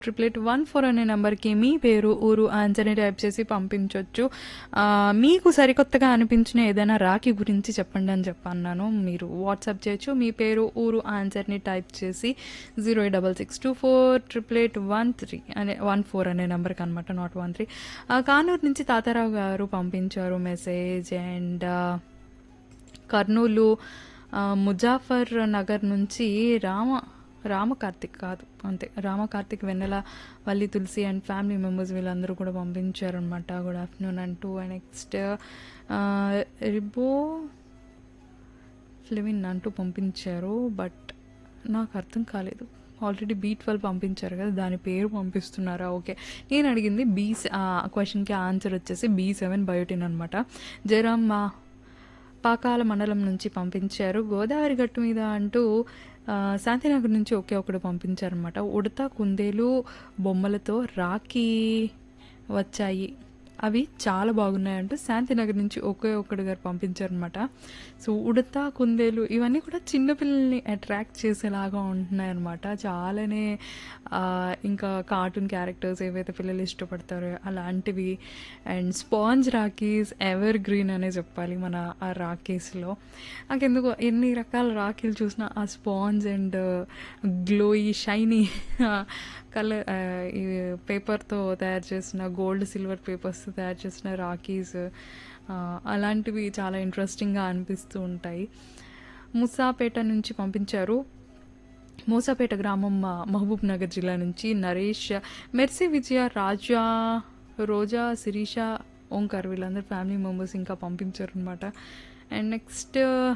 triple eight one four అనే నెంబర్కి మీ పేరు ఊరు ఆన్సర్ని టైప్ చేసి పంపించవచ్చు ఆ, మీకు సరికొత్తగా అనిపించిన ఏదైనా రాఖీ గురించి చెప్పండి అని చెప్పన్నాను మీరు వాట్సాప్ చేయొచ్చు మీ పేరు ఊరు ఆన్సర్ని టైప్ చేసి zero eight double six two four triple eight one three అనే వన్ ఫోర్ అనే నెంబర్కి అనమాట నాట్ వన్ త్రీ కానూరు నుంచి తాతారావు గారు పంపించారు మెసేజ్ అండ్ కర్నూలు ఆ, ముజాఫర్ నగర్ నుంచి రామ రామ కార్తిక్ కాదు అంతే Rama Karthik Vennela Valli Tulasi and family members వీళ్ళందరూ కూడా పంపించారనమాట గుడ్ ఆఫ్టర్నూన్ అంటూ అండ్ నెక్స్ట్ రిబో ఫ్లివిన్ అంటూ పంపించారు బట్ నాకు అర్థం కాలేదు ఆల్రెడీ బీ ట్వెల్వ్ పంపించారు కదా దాని పేరు పంపిస్తున్నారా ఓకే నేను అడిగింది బీ క్వశ్చన్కి ఆన్సర్ వచ్చేసి బీ సెవెన్ బయోటిన్ అనమాట జయరామ్ మా పాకాల మండలం నుంచి పంపించారు గోదావరి గట్టు మీద అంటూ ఆ, శాంతినగర్ నుంచి ఒకే ఒకడు పంపించారనమాట ఉడత కుందేలు బొమ్మలతో రాఖీ వచ్చాయి అవి చాలా బాగున్నాయంటూ శాంతినగర్ నుంచి ఒకే ఒక్కడు గారు పంపించారనమాట సో ఉడత కుందేలు ఇవన్నీ కూడా చిన్నపిల్లల్ని అట్రాక్ట్ చేసేలాగా ఉంటున్నాయి అనమాట చాలానే ఆ, ఇంకా కార్టూన్ క్యారెక్టర్స్ ఏవైతే పిల్లలు ఇష్టపడతారో అలాంటివి and sponge rakhis evergreen అనే చెప్పాలి మన ఆ రాఖీస్లో నాకెందుకు ఎన్ని రకాల రాఖీలు చూసినా ఆ sponge and glowy shiny colour ఈ పేపర్తో తయారు చేసిన గోల్డ్ సిల్వర్ పేపర్స్తో తయారు చేసిన రాఖీస్ ఆ, అలాంటివి చాలా ఇంట్రెస్టింగ్గా అనిపిస్తూ ఉంటాయి ముసాపేట నుంచి పంపించారు మూసాపేట గ్రామం ఆ, మహబూబ్ నగర్ జిల్లా నుంచి నరేష్ మెర్సీ విజయ రాజా రోజా శిరీష ఓంకార్ వీళ్ళందరూ ఫ్యామిలీ మెంబర్స్ ఇంకా పంపించారు అనమాట అండ్ నెక్స్ట్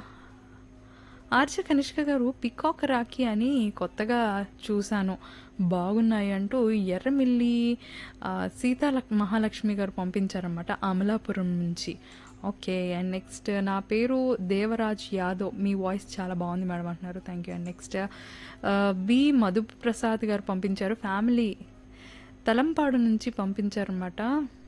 ఆర్చ కనిష్క గారు పికాక్ రాఖీ అని కొత్తగా చూశాను బాగున్నాయి అంటూ ఎర్రమిల్లి ఆ, సీతా లక్- మహాలక్ష్మి గారు పంపించారన్నమాట అమలాపురం నుంచి ఓకే అండ్ నెక్స్ట్ నా పేరు దేవరాజ్ యాదవ్ మీ వాయిస్ చాలా బాగుంది మేడం అంటున్నారు thank you and next B Madhu Prasad గారు పంపించారు ఫ్యామిలీ తలంపాడు నుంచి పంపించారన్నమాట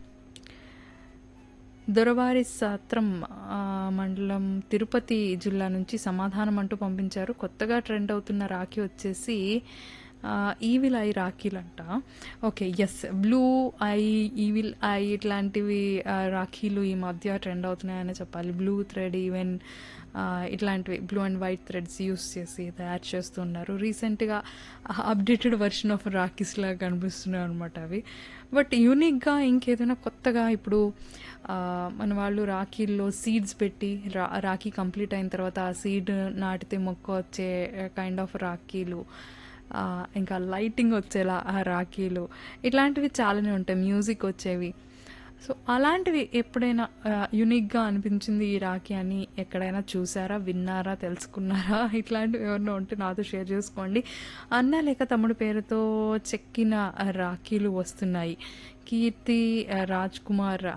దొరవారి సత్రం ఆ, మండలం తిరుపతి జిల్లా నుంచి సమాధానం అంటూ పంపించారు కొత్తగా ట్రెండ్ అవుతున్న రాఖీ వచ్చేసి ఆ, ఈవిల్ ఐ రాఖీలంట okay S blue eye evil eye ఇట్లాంటివి ఆ, రాఖీలు ఈ మధ్య ట్రెండ్ అవుతున్నాయని చెప్పాలి బ్లూ థ్రెడ్ ఈవెన్ ఆ, ఇట్లాంటివి blue and white threads use చేసి తయారు చేస్తున్నారు రీసెంట్గా అప్డేటెడ్ వర్షన్ ఆఫ్ రాఖీస్ లాగా కనిపిస్తున్నాయి అనమాట అవి బట్ యూనిక్గా ఇంకేదైనా కొత్తగా ఇప్పుడు ఆ, మన వాళ్ళు రాఖీల్లో సీడ్స్ పెట్టి రా రాఖీ కంప్లీట్ అయిన తర్వాత ఆ సీడ్ నాటితే మొక్క వచ్చే కైండ్ ఆఫ్ రాఖీలు ఆ, ఇంకా లైటింగ్ వచ్చేలా ఆ రాఖీలు ఇట్లాంటివి చాలానే ఉంటాయి మ్యూజిక్ వచ్చేవి సో అలాంటివి ఎప్పుడైనా యునిక్గా అనిపించింది ఈ రాఖీ అని ఎక్కడైనా చూసారా విన్నారా తెలుసుకున్నారా ఇట్లాంటివి ఏమన్నా ఉంటే నాతో షేర్ చేసుకోండి అన్న లేక తమ్ముడు పేరుతో చెక్కిన రాఖీలు వస్తున్నాయి కీర్తి ఆ, రాజ్ కుమార్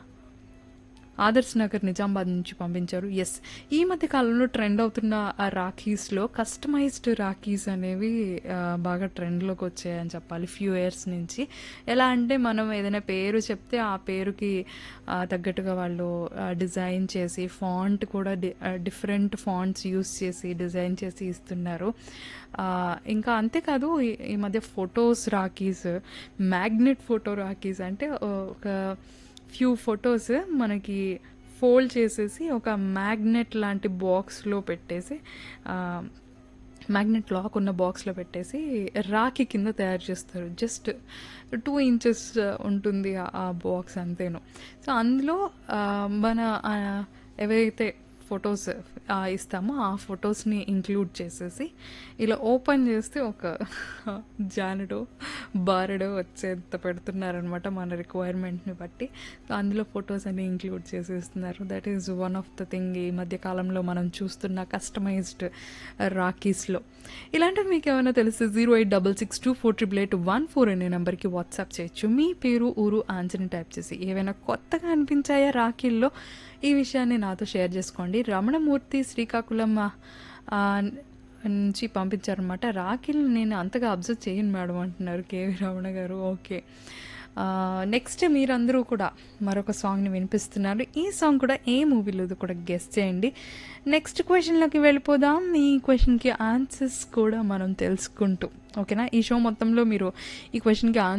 ఆదర్శ్ నగర్ నిజామాబాద్ నుంచి పంపించారు ఎస్ ఈ మధ్య కాలంలో ట్రెండ్ అవుతున్న ఆ రాఖీస్లో కస్టమైజ్డ్ రాఖీస్ అనేవి ఆ, బాగా ట్రెండ్లోకి వచ్చాయని చెప్పాలి ఫ్యూ ఇయర్స్ నుంచి ఎలా అంటే మనం ఏదైనా పేరు చెప్తే ఆ పేరుకి ఆ, తగ్గట్టుగా వాళ్ళు ఆ, డిజైన్ చేసి ఫాంట్ కూడా డి ఆ, డిఫరెంట్ ఫాంట్స్ యూస్ చేసి డిజైన్ చేసి ఇస్తున్నారు ఆ, ఇంకా అంతేకాదు ఈ- ఈ మధ్య photos rakhis magnet photo rakhis అంటే ఒక ఫ్యూ ఫొటోస్ మనకి ఫోల్డ్ చేసేసి ఒక మ్యాగ్నెట్ లాంటి బాక్స్లో పెట్టేసి ఆ, మ్యాగ్నెట్ లాక్ ఉన్న బాక్స్లో పెట్టేసి రాఖీ కింద తయారు చేస్తారు జస్ట్ టూ ఇంచెస్ ఉంటుంది ఆ- ఆ బాక్స్ అంతేను సో అందులో ఆ, మన ఆ, ఏవైతే ఫొటోస్ ఇస్తామో ఆ ఫొటోస్ని ఇంక్లూడ్ చేసేసి ఇలా ఓపెన్ చేస్తే ఒక జానడో బారడో వచ్చేంత పెడుతున్నారనమాట మన రిక్వైర్మెంట్ని బట్టి సో అందులో ఫొటోస్ అన్ని ఇంక్లూడ్ చేసేస్తున్నారు that is one of the thing ఈ మధ్య కాలంలో మనం చూస్తున్న కస్టమైజ్డ్ రాఖీస్లో ఇలాంటివి మీకు ఏమైనా తెలిస్తే zero eight double six two four triple eight one four అనే నెంబర్కి వాట్సాప్ చేయొచ్చు మీ పేరు ఊరు ఆన్సర్ని టైప్ చేసి ఏవైనా కొత్తగా అనిపించాయా రాఖీల్లో ఈ విషయాన్ని నాతో షేర్ చేసుకోండి రమణమూర్తి శ్రీకాకుళం ఆ, నుంచి పంపించారనమాట రాఖీలు నేను అంతగా అబ్జర్వ్ చేయను మేడం అంటున్నారు కేవీ రమణ గారు ఓకే నెక్స్ట్ మీరందరూ కూడా మరొక సాంగ్ని వినిపిస్తున్నారు ఈ సాంగ్ కూడా ఏ మూవీలో కూడా గెస్ట్ చేయండి నెక్స్ట్ క్వశ్చన్లోకి వెళ్ళిపోదాం ఈ క్వశ్చన్కి ఆన్సర్స్ కూడా మనం తెలుసుకుంటూ ఓకేనా ఈ షో మొత్తంలో మీరు ఈ క్వశ్చన్కి